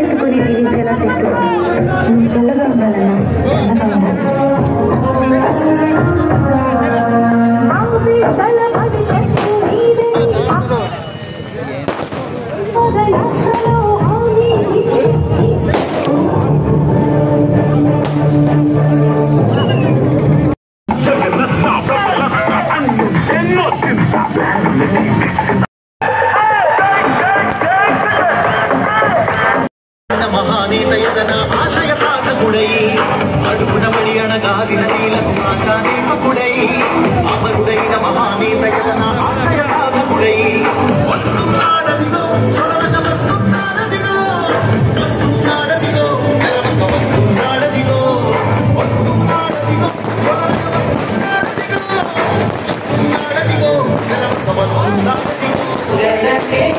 పెట్టుకుని జీవించేలా చేస్తున్నాను నువ్వు చల్లగా ఉండాలన్నా చల్లగా ఉండాలి మహానీతయతన ఆశయ సాధకుడై అడుగునబడి అణగాదిన నీలకు ఆశాదీపకుడై అమరుడైన మహానీతయతన ఆశయ సాధకుడై వస్తున్నాడదిగో చూడక వస్తున్నాడదిగో వస్తున్నాడదిగో కలవక వస్తున్నాడదిగో వస్తున్నాడదిగో చూడక వస్తున్నాడదిగో వస్తున్నాడదిగో కలవక వస్తున్నాడదిగో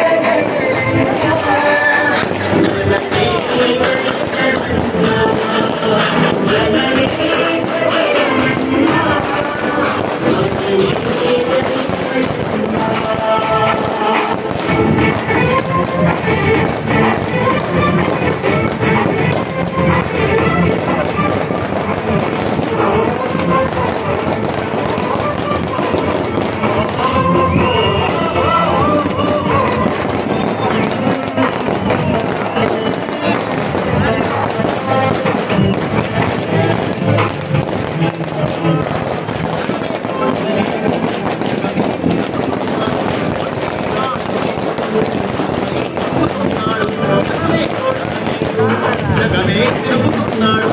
జగమే తిరుగుతున్నాడు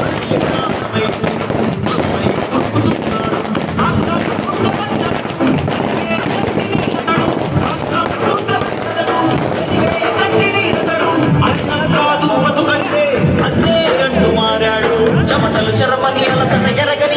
కాదు బతుకంటే అన్నే గండు మారాడు చెమటలు చెరపని అలసట ఎరగని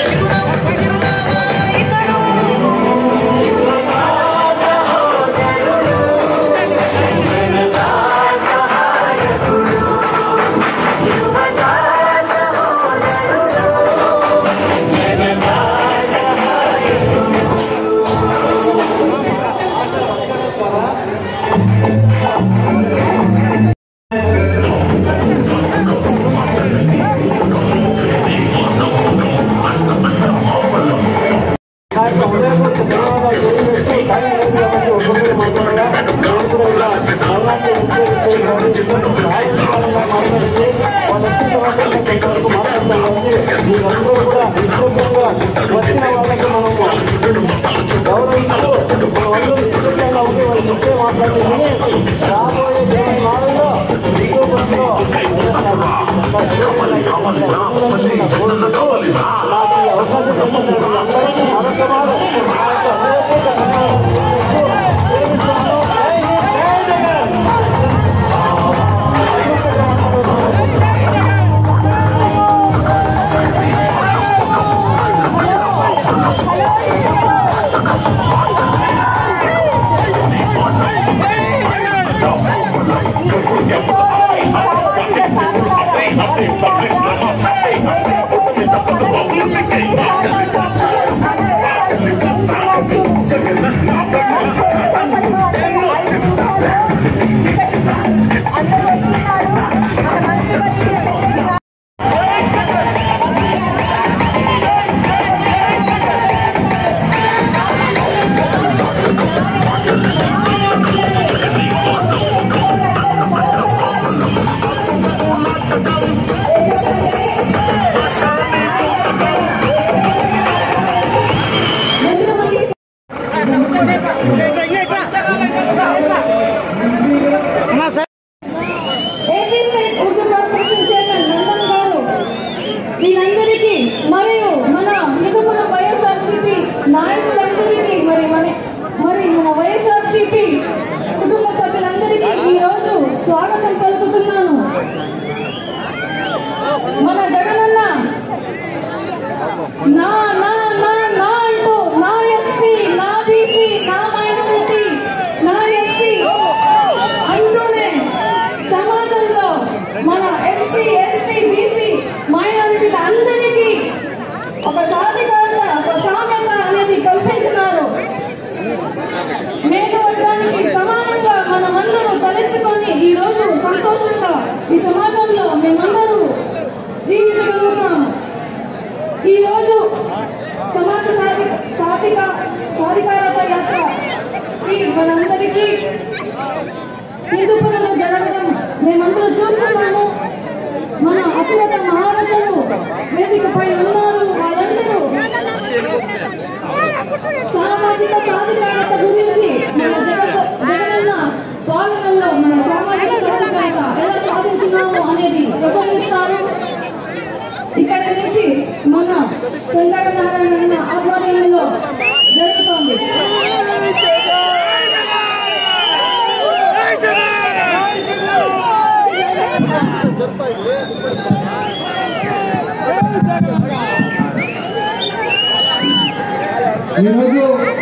ఏపీసెట్ ఉర్దూ కార్పొరేషన్ చైర్మన్ నందన్ గారు వీళ్ళందరికీ మరియు మన నిగమన వైఎస్ఆర్సీపీ నాయకులందరికీ మరి మన మరి మన వైఎస్ఆర్సీపీ కుటుంబ సభ్యులందరికీ ఈ రోజు స్వాగతం పలుకుతున్నాను మన జగనన్న నా నా నా నా అంటూ నా ఎస్పీ నా బీసీ నా మైనారిటీ నా ఎస్సీ అంటూనే సమాజంలో మన ఎస్సీ ఎస్టీ బీసీ మైనారిటీల అందరికీ ఒక సాధికారత ఒక సామ్యత అనేది కల్పించినారు మేఘవర్గానికి సమానంగా మనమందరూ తలెత్తుకొని ఈ రోజు సంతోషంగా ఈ సమాజంలో మేమందరూ జీవించగలుగుతాం ఈ రోజు సమాజ సాధి సాధిక సాధికారత యాత్ర ఈ మనందరికీ హిందూపురంలో జరగడం మేమందరూ చూస్తున్నాము మన అత్యుత మహారథులు వేదికపై ఉన్నారు వాళ్ళందరూ సామాజిక సాధికారత గురించి మన జగత్ జగనన్న పాలనలో మన సామాజిక సాధికారత ఎలా సాధించినాము అనేది ప్రసంగిస్తారు ఇక్కడ నుంచి మన చంద్ర నారాయణ ఆధ్వర్యంలో జరుగుతోంది ఈరోజు